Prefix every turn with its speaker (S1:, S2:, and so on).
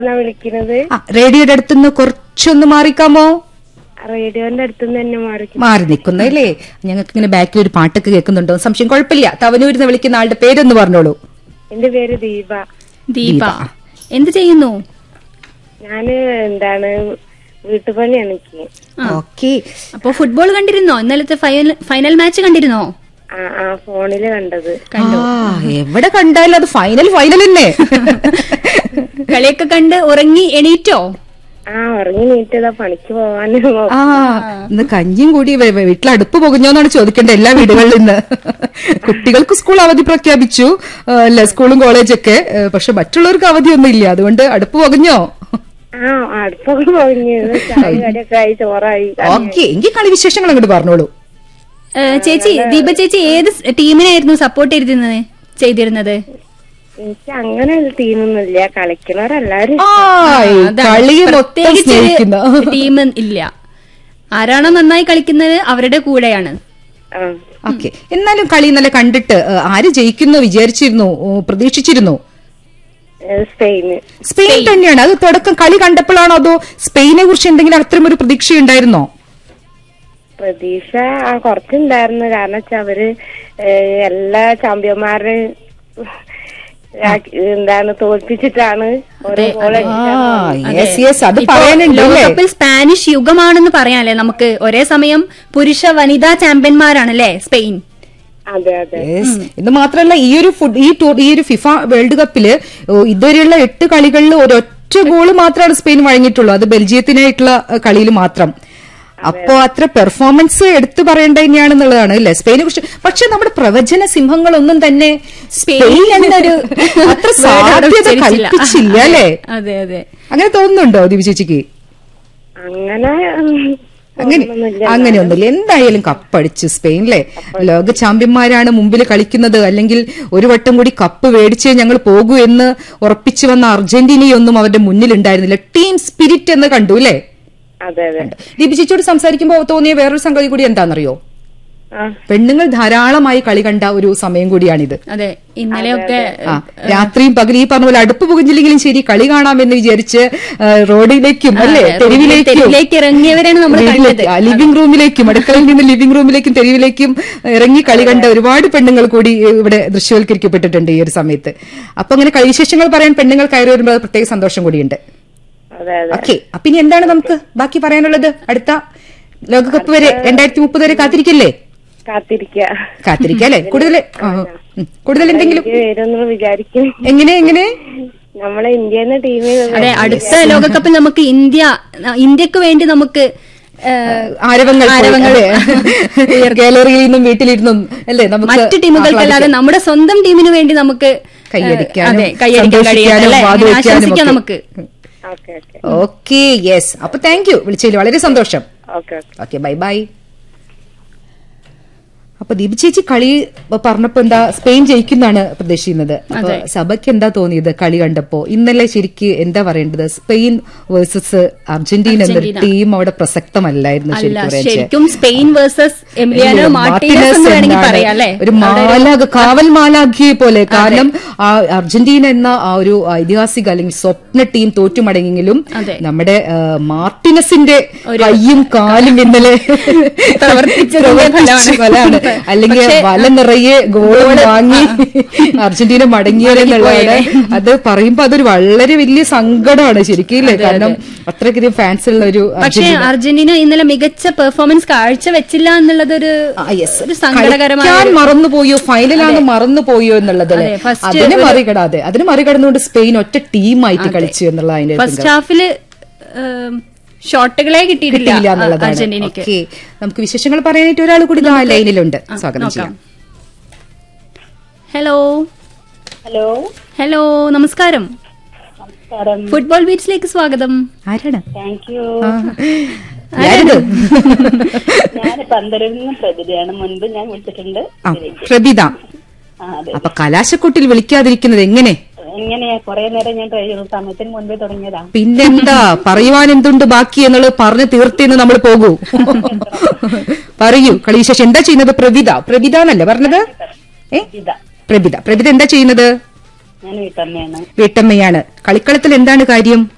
S1: എന്നാ വിളിക്കുന്നത്
S2: ആ, റേഡിയോയുടെ അടുത്തുനിന്ന് കുറച്ചൊന്ന് മാറിക്കാമോ
S1: റേഡിയോന്റെ അടുത്തുനിന്ന് തന്നെ മാറി
S2: മാറി നിൽക്കുന്നു അല്ലേ ഞങ്ങൾക്ക് ഇങ്ങനെ ബാക്കിൽ ഒരു പാട്ടൊക്കെ കേൾക്കുന്നുണ്ടോ സംശയം കുഴപ്പമില്ല തവനൂരിൽ നിന്ന് വിളിക്കുന്ന ആളുടെ പേരൊന്ന് പറഞ്ഞോളൂ
S1: എന്റെ പേര് ദീപ
S3: ദീപ എന്ത് ചെയ്യുന്നു
S1: ഞാന് എന്താണ് വീട്ടുപണിയാണ് എനിക്ക്
S2: ഓക്കെ
S3: അപ്പൊ ഫുട്ബോൾ കണ്ടിരുന്നോ ഇന്നലത്തെ ഫൈനൽ ഫൈനൽ മാച്ച് കണ്ടിരുന്നോ
S1: ആ ആ ഫോണില് കണ്ടത്
S2: ആ എവിടെ കണ്ടാലും അത് ഫൈനൽ ഫൈനൽ തന്നെ
S3: കളിയൊക്കെ കണ്ട് ഉറങ്ങി എണീറ്റോ
S1: ആ ഉറങ്ങി നീറ്റതാ പണിക്ക് പോവാന്
S2: ആ ഇന്ന് കഞ്ഞിയും കൂടി വ- വ- വീട്ടിൽ അടുപ്പ് പുകഞ്ഞോന്നാണ് ചോദിക്കേണ്ടത് എല്ലാ വീടുകളിൽ നിന്ന് കുട്ടികൾക്ക് സ്കൂൾ അവധി പ്രഖ്യാപിച്ചു ആ, അല്ല സ്കൂളും കോളേജൊക്കെ ഏ, പക്ഷെ മറ്റുള്ളവർക്ക് അവധിയൊന്നും ഇല്ല അതുകൊണ്ട് അടുപ്പ് പുകഞ്ഞോ
S1: ആ അടുപ്പൊക്കെ പോയിഞ്ഞ് ചായ കടിയൊക്കെ ആയി ചോറായി
S2: ഓക്കെ എങ്കിൽ കളി വിശേഷങ്ങൾ അങ്ങോട്ട് പറഞ്ഞോളൂ
S3: ഏ, ചേച്ചി ദീപ ചേച്ചി ഏത് സ് ടീമിനായിരുന്നു സപ്പോർട്ട് ചെയ്തിരുന്നത് ചെയ്തിരുന്നത്
S1: എനിക്ക് അങ്ങനെ ഒരു ടീമൊന്നുമില്ല കളിക്കണവരെല്ലാരും
S2: ആ ഈ
S3: അതാണ്.
S2: കളിയെ മൊത്തം
S3: പ്രത്യേകിച്ച്
S2: സ്നേഹിക്കുന്ന
S3: ടീം ഇല്ല ആരാണോ നന്നായി കളിക്കുന്നത് അവരുടെ കൂടെയാണ്
S1: ആ
S2: ഓക്കെ എന്നാലും കളി ഇന്നലെ കണ്ടിട്ട് ഏ, ആര് ജയിക്കുന്നു വിചാരിച്ചിരുന്നു ഓ, പ്രതീക്ഷിച്ചിരുന്നു
S1: ഏ, സ്പെയിന്
S2: സ്പെയിൻ തന്നെയാണ് അത് തുടക്കം കളി കണ്ടപ്പോഴാണോ അതോ സ്പെയിനെ കുറിച്ച് എന്തെങ്കിലും അത്തരം ഒരു പ്രതീക്ഷയുണ്ടായിരുന്നോ
S1: പ്രതീക്ഷ ആ കുറച്ചുണ്ടായിരുന്നു കാരണം വെച്ചാ അവര് ഏ, എല്ലാ ചാമ്പ്യന്മാരെ എന്താണ് തോൽപ്പിച്ചിട്ടാണ് ഓരോ ഗോൾ
S2: ആ യെസ് യെസ് അത്
S3: ഇപ്പോ
S2: പറയാനുണ്ട് അല്ലേ
S3: ലോകകപ്പിൽ സ്പാനിഷ് യുഗമാണെന്ന് പറയാനല്ലേ നമുക്ക് ഒരേ സമയം പുരുഷ വനിതാ ചാമ്പ്യന്മാരാണല്ലേ സ്പെയിൻ
S1: അതെ അതെ
S2: യെസ് ഇത് മാത്രമല്ല ഈ ഒരു ഫുഡ് ഈ ടൂർ ഈ ഒരു ഫിഫ വേൾഡ് കപ്പില് ഓ, ഇതുവരെയുള്ള എട്ട് കളികളിൽ ഒരൊറ്റ ഗോള് മാത്രമാണ് സ്പെയിൻ വഴങ്ങിയിട്ടുള്ളൂ അത് ബെൽജിയത്തിനായിട്ടുള്ള കളിയിൽ മാത്രം അപ്പോ അത്ര പെർഫോമൻസ് എടുത്തു പറയേണ്ട തന്നെയാണെന്നുള്ളതാണ് അല്ലെ സ്പെയിനെ കുറിച്ച് പക്ഷെ നമ്മുടെ പ്രവചന സിംഹങ്ങളൊന്നും തന്നെ സ്പെയിൻ എന്നൊരു അത്ര സാധ്യത
S3: ഉച്ചരിച്ചില്ല.
S2: കൽപ്പിച്ചില്ല അല്ലെ
S3: അതെ അതെ
S2: അങ്ങനെ തോന്നുന്നുണ്ടോ ദിവ്യ ചേച്ചിക്ക്
S1: അങ്ങനെ
S2: അങ്ങനെ
S1: ഒന്നുമില്ല.
S2: അങ്ങനെയൊന്നുമില്ല എന്തായാലും കപ്പടിച്ചു സ്പെയിനിലെ ലോക ചാമ്പ്യന്മാരാണ് മുമ്പിൽ കളിക്കുന്നത് അല്ലെങ്കിൽ ഒരു വട്ടം കൂടി കപ്പ് മേടിച്ചേ ഞങ്ങൾ പോകൂ എന്ന് ഉറപ്പിച്ചു വന്ന അർജന്റീനയൊന്നും അവരുടെ മുന്നിൽ ഉണ്ടായിരുന്നില്ല ടീം സ്പിരിറ്റ് എന്ന് കണ്ടു അല്ലേ
S1: അതെ അതെ
S2: ദീപി ചേച്ചിയോട് സംസാരിക്കുമ്പോൾ തോന്നിയ വേറൊരു സംഗതി കൂടി എന്താണെന്നറിയോ
S1: ആ
S2: പെണ്ണുങ്ങൾ ധാരാളമായി കളി കണ്ട ഒരു സമയം കൂടിയാണിത്
S3: അതെ ഇന്നലെയൊക്കെ
S2: ആ രാത്രിയും പകലും ഈ പറഞ്ഞ പോലെ അടുപ്പ് പുകഞ്ഞില്ലെങ്കിലും ശരി കളി കാണാമെന്ന് വിചാരിച്ച് ആ, റോഡിലേക്കും അല്ലേ
S3: അതെ,
S2: തെരുവിലേക്കും
S3: തെരുവിലേക്ക് ഇറങ്ങിയവരാണ് നമ്മൾ കണ്ടത്
S2: ലിവിംഗ് റൂമിലേക്കും അടുക്കളയിൽ നിന്ന് ലിവിംഗ് റൂമിലേക്കും തെരുവിലേക്കും ഇറങ്ങി കളി കണ്ട ഒരുപാട് പെണ്ണുങ്ങൾ കൂടി ഇവിടെ ദൃശ്യവൽക്കരിക്കപ്പെട്ടിട്ടുണ്ട് ഈ ഒരു സമയത്ത് അപ്പൊ അങ്ങനെ കളി വിശേഷങ്ങൾ പറയാൻ പെണ്ണുങ്ങൾ കയറി വരുമ്പോൾ അത് പ്രത്യേക സന്തോഷം കൂടിയുണ്ട്
S1: അതെ അതെ
S2: ഓക്കെ അപ്പൊ ഇനി എന്താണ് നമുക്ക് ബാക്കി പറയാനുള്ളത് അടുത്ത ലോകകപ്പ് വരെ രണ്ടായിരത്തി മുപ്പത് വരെ കാത്തിരിക്കില്ലേ
S1: കാത്തിരിക്ക
S2: കാത്തിരിക്കാം അല്ലെ കൂടുതൽ ആ, ഉം. കൂടുതൽ എന്തെങ്കിലും
S1: എനിക്ക് വരുമെന്ന് വിചാരിക്കും
S2: എങ്ങനെ എങ്ങനെ
S1: നമ്മളെ ഇന്ത്യന്ന് ടീമിൽ
S3: അതെ അടുത്ത ലോകകപ്പിൽ നമുക്ക് ഇന്ത്യ ഇന്ത്യക്ക് വേണ്ടി നമുക്ക് ഏ,
S2: ആരവങ്ങൾ
S3: ആരവങ്ങൾ
S2: ഗാലറിയിൽ നിന്നും വീട്ടിലിരുന്നും അല്ലേ നമുക്ക്
S3: മറ്റു ടീമുകൾക്കല്ലാതെ നമ്മുടെ സ്വന്തം ടീമിന് വേണ്ടി നമുക്ക്
S2: കൈയടിക്കാനും,
S3: അതെ കൈയടിക്കാൻ കഴിയട്ടെ
S2: സന്തോഷിക്കാനും,
S3: അല്ലേ? അങ്ങനെ
S2: വാതുവെക്കാനും
S3: ആശംസിക്കാം
S2: ഒക്കെ.
S3: നമുക്ക്
S1: ഓക്കെ ഓക്കെ
S2: ഓക്കെ യെസ് അപ്പൊ താങ്ക് യു വിളിച്ചതിൽ വളരെ സന്തോഷം
S1: okay okay
S2: okay bye bye അപ്പൊ ദീപ ചേച്ചി കളി പറഞ്ഞപ്പോ എന്താ സ്പെയിൻ ജയിക്കുന്നാണ് പ്രതീക്ഷിക്കുന്നത് അപ്പൊ
S3: അതെ.
S2: സഭയ്ക്ക് എന്താ തോന്നിയത് കളി കണ്ടപ്പോ ഇന്നലെ ശരിക്ക് എന്താ പറയേണ്ടത് സ്പെയിൻ വേഴ്സസ് അർജന്റീന എന്നൊരു
S3: അർജന്റീന.
S2: ടീം അവിടെ പ്രസക്തമല്ല
S3: അല്ല
S2: ശരിക്കും പറയാൻ
S3: ശരിക്കും Spain versus Emiliano Martinez
S2: Martinez
S3: എന്ന് വേണമെങ്കിൽ
S2: എന്നാണ്.
S3: പറയാം അല്ലേ
S2: ഒരു മാലാഖ കാവൽ മാലാഖിയെ പോലെ കാരണം ആ അർജന്റീന എന്ന ആ ഒരു ഐതിഹാസിക അല്ലെങ്കിൽ സ്വപ്ന ടീം തോറ്റുമടങ്ങിയെങ്കിലും
S3: അതെ.
S2: നമ്മുടെ ആ, മാർട്ടിനസിന്റെ കയ്യും കാലും ഇന്നലെ
S3: പ്രവർത്തിച്ചതിന്റെ
S2: പ്രവർത്തിച്ച
S3: ഫലമാണ്.
S2: ഫലമാണ് അല്ലെങ്കിൽ
S3: പക്ഷേ,
S2: വല നിറയെ ഗോൾ വാങ്ങി അർജന്റീന മടങ്ങിയതെന്നുള്ളത് അത് പറയുമ്പോ അതൊരു വളരെ വലിയ സങ്കടമാണ് ശരിക്കും ഇല്ലേ കാരണം അത്രയ്ക്കധികം ഫാൻസ് ഉള്ള ഒരു
S3: പക്ഷേ അർജന്റീന ഇന്നലെ മികച്ച പെർഫോമൻസ് കാഴ്ചവെച്ചില്ല എന്നുള്ളത് ഒരു
S2: ആ, yes.
S3: ഒരു സങ്കടകരമായ
S2: കളിക്കാൻ
S3: ഒരു-
S2: മറന്നുപോയോ ഫൈനലാണ് മറന്നുപോയോ എന്നുള്ളത്
S3: അതെ, first
S2: അതിനെ
S3: ഒരു-
S2: മറികടാതെ അതിന് മറികടന്നുകൊണ്ട് സ്പെയിൻ ഒറ്റ ടീമായിട്ട് കളിച്ചു എന്നുള്ള അതിന്റെ
S3: ഫസ്റ്റ് ഹാഫില് ഷോട്ടുകളെ കിട്ടിയിട്ടില്ല
S2: കിട്ടിയില്ല എന്നുള്ളതാണ്
S3: അർജന്റീനയ്ക്ക്
S2: ഓക്കെ നമുക്ക് വിശേഷങ്ങൾ പറയാനായിട്ട് ഒരാൾ കൂടി ആ ലൈനിലുണ്ട് സ്വാഗതം
S3: നോക്കാം
S2: ചെയ്യാം
S3: ഹലോ
S1: ഹലോ
S3: ഹലോ നമസ്കാരം
S1: നമസ്കാരം
S3: ഫുട്ബോൾ ബീറ്റ്സിലേക്ക് സ്വാഗതം
S2: ആരാണ്
S1: താങ്ക് യു
S2: ആ. ആരിത്
S1: ഞാൻ പന്തലിൽ നിന്ന് പ്രതിയാണ് മുൻപ് ഞാൻ വിളിച്ചിട്ടുണ്ട്
S2: ആ പ്രബിത
S1: ആ അതെ
S2: അപ്പൊ കലാശക്കൊട്ടിൽ വിളിക്കാതിരിക്കുന്നത് എങ്ങനെ
S1: എങ്ങനെയാ കുറെ നേരം ഞാൻ ട്രൈ ചെയ്തു സമയത്തിന് മുൻപേ തുടങ്ങിയതാ
S2: പിന്നെന്താ പറയുവാൻ എന്തുണ്ട് ബാക്കി എന്നുള്ളത് പറഞ്ഞു തീർത്തേന്ന് നമ്മൾ പോകൂ പറയൂ കളിവിശേഷം എന്താ ചെയ്യുന്നത് പ്രവിത പ്രവിത എന്നല്ലേ പറഞ്ഞത് ഏ
S1: ഇതാ
S2: പ്രഭിത പ്രഭിത എന്താ ചെയ്യുന്നത്
S1: ഞാൻ വീട്ടമ്മയാണ്
S2: വീട്ടമ്മയാണ് കളിക്കളത്തിൽ എന്താണ് കാര്യം